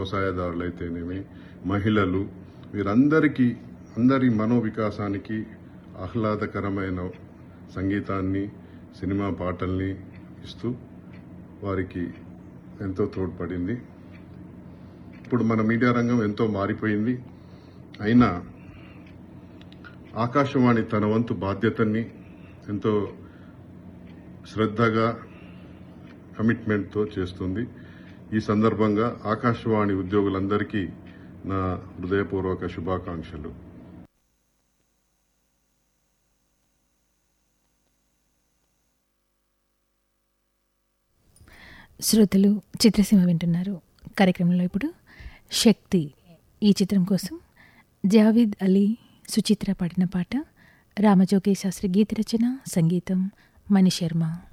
వ్యవసాయదారులు అయితేనేమి మహిళలు వీరందరికీ అందరి మనోవికాసానికి ఆహ్లాదకరమైన సంగీతాన్ని సినిమా పాటల్ని ఇస్తూ వారికి ఎంతో తోడ్పడింది ఇప్పుడు మన మీడియా రంగం ఎంతో మారిపోయింది అయినా ఆకాశవాణి తన వంతు బాధ్యతని ఎంతో శ్రద్ధగా కమిట్మెంట్తో చేస్తుంది ఈ సందర్భంగా ఆకాశవాణి ఉద్యోగులందరికీ నా హృదయపూర్వక శుభాకాంక్షలు శ్రోతలు చిత్రసీమ వింటున్నారు కార్యక్రమంలో ఇప్పుడు శక్తి ఈ చిత్రం కోసం జావీద్ అలీ సుచిత్ర పాడిన పాట రామజోగే శాస్త్రి గీత రచన సంగీతం మణి శర్మ